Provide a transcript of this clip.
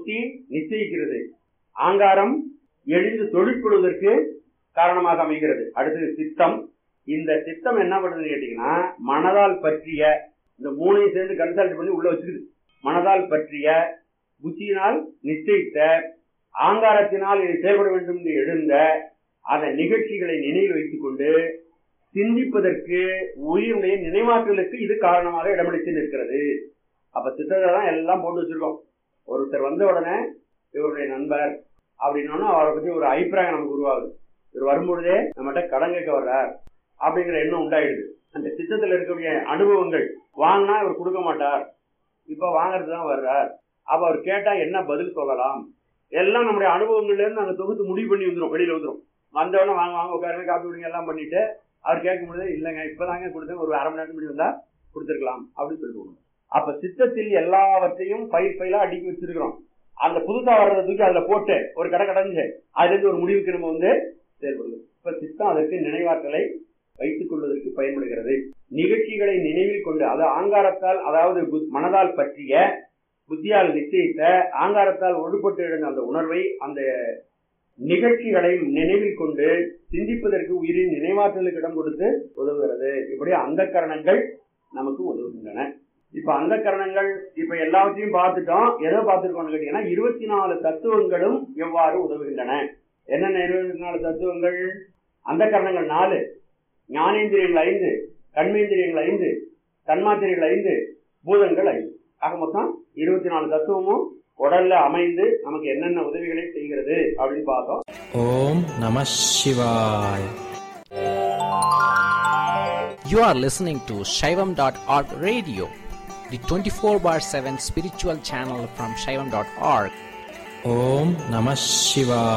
புத்தி நிச்சயிக்கிறது ஆங்காரம் எளிந்து தொழிற்கொள்வதற்கு காரணமாக அமைகிறது அடுத்தது சித்தம் இந்த சித்தம் என்ன பண்ணுதுன்னு கேட்டீங்கன்னா மனதால் பற்றிய இந்த மூணையும் சேர்ந்து கன்சல்ட் பண்ணி உள்ள வச்சுக்குது மனதால் பற்றிய புத்தியினால் நிச்சயித்த ஆங்காரத்தினால் இது செயல்பட வேண்டும் என்று எழுந்த அந்த நிகழ்ச்சிகளை நினைவில் வைத்துக் கொண்டு சிந்திப்பதற்கு உயிருடைய நினைவாற்றலுக்கு இது காரணமாக இடமளித்து நிற்கிறது அப்ப சித்தத்தை தான் எல்லாம் போட்டு வச்சிருக்கோம் ஒருத்தர் வந்த உடனே இவருடைய நண்பர் அப்படின்னா அவரை பத்தி ஒரு அபிப்பிராயம் நமக்கு உருவாகுது இவர் வரும்பொழுதே நம்மகிட்ட கடன் கேட்க வர்றார் அப்படிங்கிற எண்ணம் உண்டாயிடுது அந்த சித்தத்தில் இருக்கக்கூடிய அனுபவங்கள் வாங்கினா இவர் கொடுக்க மாட்டார் இப்ப வாங்குறது தான் வர்றார் அப்ப அவர் கேட்டா என்ன பதில் சொல்லலாம் எல்லாம் நம்முடைய அனுபவங்கள்ல இருந்து நாங்க தொகுத்து முடிவு பண்ணி வந்துரும் வெளியில வந்துரும் வந்தவொடனே வாங்க வாங்க உட்காருங்க காப்பி குடிங்க எல்லாம் பண்ணிட்டு அவர் கேட்கும் பொழுது இல்லைங்க இப்பதாங்க கொடுத்தேன் ஒரு அரை மணி நேரம் முன்னாடி வந்தா கொடுத்துருக்கலாம் அப்படின்னு சொல்லிட்டு அப்ப சித்தத்தில் எல்லாவற்றையும் பயிர் பயிலா அடுக்கி வச்சிருக்கிறோம் அந்த புதுசா வர்றதை தூக்கி அதுல போட்டு ஒரு கடை கடைஞ்சு அதுல இருந்து ஒரு முடிவுக்கு நம்ம வந்து செயல்படுது இப்ப சித்தம் அதற்கு நினைவாற்றலை வைத்துக் கொள்வதற்கு பயன்படுகிறது நிகழ்ச்சிகளை நினைவில் கொண்டு அது ஆங்காரத்தால் அதாவது புத்- மனதால் பற்றிய புத்தியால் நிச்சயித்த ஆங்காரத்தால் ஒடுபட்டு எழுந்த அந்த உணர்வை அந்த நிகழ்ச்சிகளை நினைவில் கொண்டு சிந்திப்பதற்கு உயிரின் நினைவாற்றலுக்கு இடம் கொடுத்து உதவுகிறது இப்படி அந்த கரணங்கள் நமக்கு உதவுகின்றன இப்ப அந்த கரணங்கள் இப்ப எல்லாவற்றையும் பார்த்துட்டோம் எதை பார்த்துருக்கோம்னு கேட்டீங்கன்னா இருபத்தி நாலு தத்துவங்களும் எவ்வாறு உதவுகின்றன என்னென்ன இருபத்தி நாலு தத்துவங்கள் அந்த கரணங்கள் நாலு ஞானேந்திரியங்கள் ஐந்து கண்மேந்திரியங்கள் ஐந்து தன்மாத்திரைகள் ஐந்து பூதங்கள் ஐந்து ஆக மொத்தம் இருபத்தி நாலு தத்துவமும் உடல்ல அமைந்து நமக்கு என்னென்ன உதவிகளை செய்கிறது அப்படின்னு பார்த்தோம் ஓம் நம சிவாய் You are listening to Shaivam.org radio, the 24 bar 7 spiritual channel from Shaivam.org. ஓம் நம சிவாய்